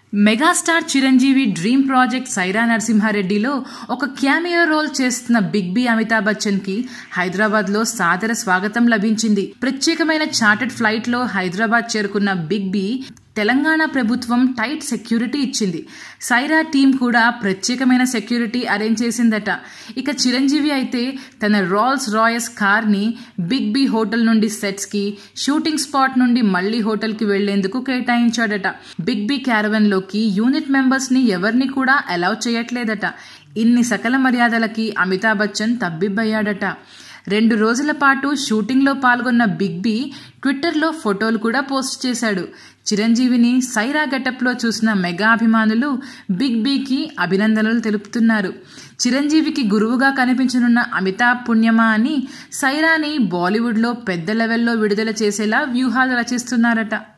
megastar Chiranjeevi dream project Sye Raa నరసింహారెడ్డిలో ఒక cameo role చేస్తున్న బిగ్ బి అమితాబ్ బచ్చన్ కి హైదరాబాద్ లో సాదర స్వాగతం లభించింది ప్రత్యేకమైన చార్టెడ్ ఫ్లైట్ లో హైదరాబాద్ చేరుకున్న బిగ్ బి తెలంగాణ ప్రభుత్వం టైట్ సెక్యూరిటీ ఇచ్చింది సైరా టీం కూడా ప్రత్యేకమైన సెక్యూరిటీ అరేంజ్ చేసిందట ఇక చిరంజీవి అయితే తన రాల్స్ రాయస్ కార్ని బిగ్ బి హోటల్ నుండి సెట్స్కి షూటింగ్ స్పాట్ నుండి మళ్లీ హోటల్కి వెళ్లేందుకు కేటాయించాడట బిగ్ బి క్యారవెన్లోకి యూనిట్ మెంబర్స్ని ఎవరిని కూడా అలౌ చేయట్లేదట ఇన్ని సకల మర్యాదలకి అమితాబ్ బచ్చన్ తబ్బిబ్బయ్యాడట రెండు రోజుల పాటు షూటింగ్లో పాల్గొన్న బిగ్ బి ట్విట్టర్లో ఫోటోలు కూడా పోస్ట్ చేశాడు చిరంజీవిని సైరా గెటప్లో చూసిన మెగా అభిమానులు బిగ్ బీకి అభినందనలు తెలుపుతున్నారు చిరంజీవికి గురువుగా కనిపించనున్న అమితాబ్ పుణ్యమా అని సైరాని బాలీవుడ్లో పెద్ద లెవెల్లో విడుదల చేసేలా వ్యూహాలు రచిస్తున్నారట